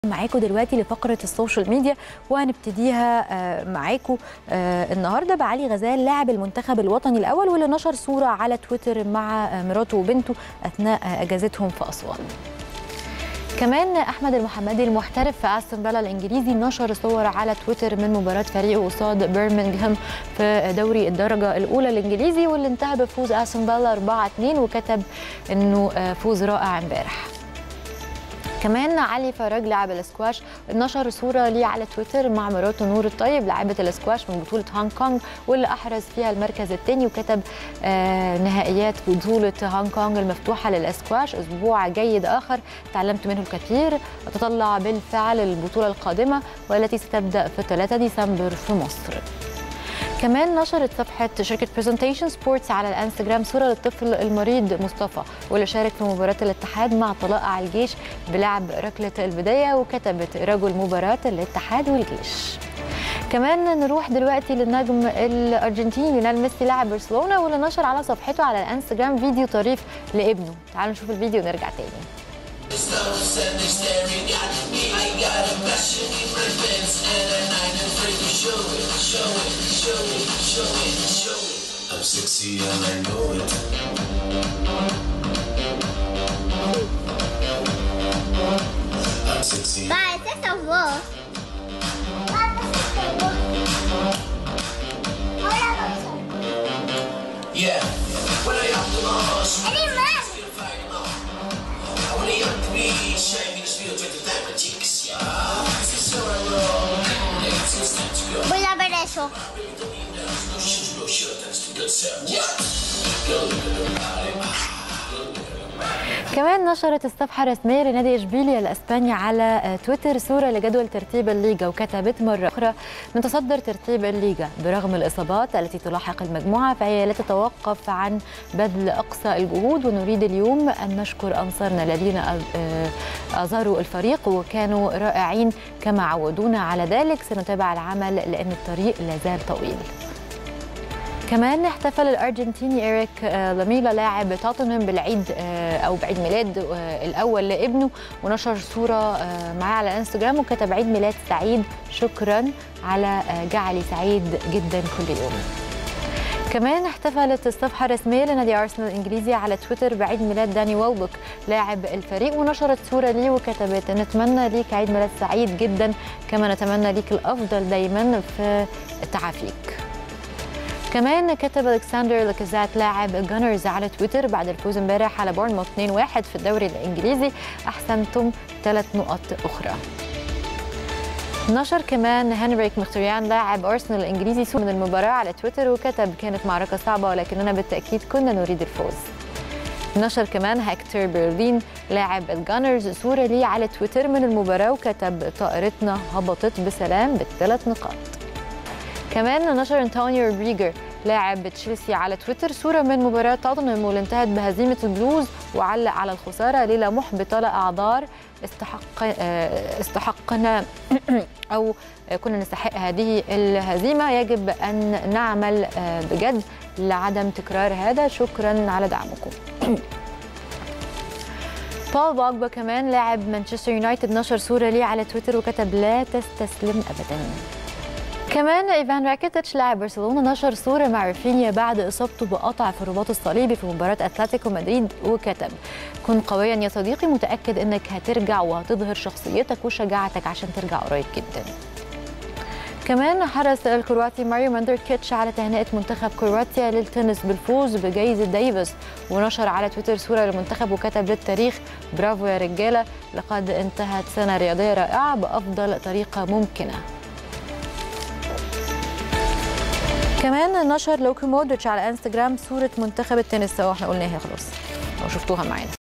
معاكم دلوقتي لفقرة السوشيال ميديا وهنبتديها آه، معاكم آه، النهارده بعلي غزال لاعب المنتخب الوطني الأول واللي نشر صورة على تويتر مع آه، مراته وبنته أثناء آه، أجازتهم في أسوان. كمان احمد المحمدي المحترف في استون فيلا الانجليزي نشر صور على تويتر من مباراه فريقه قصاد بيرمنغهام في دوري الدرجه الاولى الانجليزي واللي انتهى بفوز استون فيلا 4-2 وكتب انه آه، فوز رائع امبارح كمان علي فرج لاعب الاسكواش نشر صوره ليه على تويتر مع مراته نور الطيب لاعبه الاسكواش من بطوله هونج كونج واللي احرز فيها المركز الثاني وكتب آه نهائيات بطوله هونج كونج المفتوحه للاسكواش اسبوع جيد اخر تعلمت منه الكثير اتطلع بالفعل للبطوله القادمه والتي ستبدا في 3 ديسمبر في مصر كمان نشرت صفحة شركة برزنتيشن سبورتس على الانستجرام صورة للطفل المريض مصطفى واللي شارك في مباراة الاتحاد مع طلائع الجيش بلعب ركلة البداية وكتبت رجل مباراة الاتحاد والجيش كمان نروح دلوقتي للنجم الارجنتيني ليونيل ميسي لاعب برشلونه واللي نشر على صفحته على الانستجرام فيديو طريف لابنه تعالوا نشوف الفيديو ونرجع تاني I'm sexy and I know it. I'm sexy. Vai, você salvou. Vai, você salvou. Olha a moça. Yeah. When I up the marsh, Ele mais. when I up the beach, shining the spirit with the diamond chicks. Yeah. This is so I roll. It's just time to go. Voy a ver eso. No shoes, no shirt, that's the good sound. Yeah. Go look at the body. كمان نشرت الصفحة الرسمية لنادي إشبيليا الأسباني على آه، تويتر صورة لجدول ترتيب الليجا وكتبت مرة أخرى نتصدر ترتيب الليجا برغم الإصابات التي تلاحق المجموعة فهي لا تتوقف عن بذل أقصى الجهود ونريد اليوم أن نشكر أنصارنا الذين أ- آه، أزاروا الفريق وكانوا رائعين كما عودونا على ذلك سنتابع العمل لأن الطريق لازال طويل كمان احتفل الارجنتيني ايريك آه، لاميلا لاعب توتنهام بالعيد آه، او بعيد ميلاد آه، الاول لابنه ونشر صوره آه، معاه على انستجرام وكتب عيد ميلاد سعيد شكرا على آه، جعلي سعيد جدا كل يوم كمان احتفلت الصفحة الرسمية لنادي أرسنال الإنجليزي على تويتر بعيد ميلاد داني ويلبوك لاعب الفريق ونشرت صورة ليه وكتبت نتمنى ليك عيد ميلاد سعيد جدا كما نتمنى ليك الأفضل دايما في تعافيك كمان كتب الكسندر لاكازات لاعب الجانرز على تويتر بعد الفوز امبارح على بورنموث 2-1 في الدوري الانجليزي احسنتم ثلاث نقط اخرى نشر كمان هنريك مختريان لاعب ارسنال الانجليزي صورة من المباراه على تويتر وكتب كانت معركه صعبه ولكننا بالتاكيد كنا نريد الفوز نشر كمان هكتور برلين لاعب الجانرز صوره ليه على تويتر من المباراه وكتب طائرتنا هبطت بسلام بالثلاث نقاط كمان نشر انطونيو رودريجر لاعب تشيلسي على تويتر صورة من مباراة توتنهام واللي انتهت بهزيمة البلوز وعلق على الخسارة ليلة محبطة لأعذار استحق آه، استحقنا أو كنا نستحق هذه الهزيمة يجب أن نعمل آه، بجد لعدم تكرار هذا شكرا على دعمكم بول بوجبا كمان لاعب مانشستر يونايتد نشر صورة ليه على تويتر وكتب لا تستسلم أبداً كمان ايفان راكيتيتش لاعب برشلونه نشر صوره مع رافينيا بعد اصابته بقطع في الرباط الصليبي في مباراه اتلتيكو مدريد وكتب كن قويا يا صديقي متاكد انك هترجع وهتظهر شخصيتك وشجاعتك عشان ترجع قريب جدا كمان حرص الكرواتي ماريو ماندركيتش على تهنئة منتخب كرواتيا للتنس بالفوز بجائزة ديفيس ونشر على تويتر صورة للمنتخب وكتب للتاريخ برافو يا رجالة لقد انتهت سنة رياضية رائعة بأفضل طريقة ممكنة كمان نشر لوكو مودريتش على انستجرام صورة منتخب التنس سوا احنا قلناها خلاص لو شفتوها معانا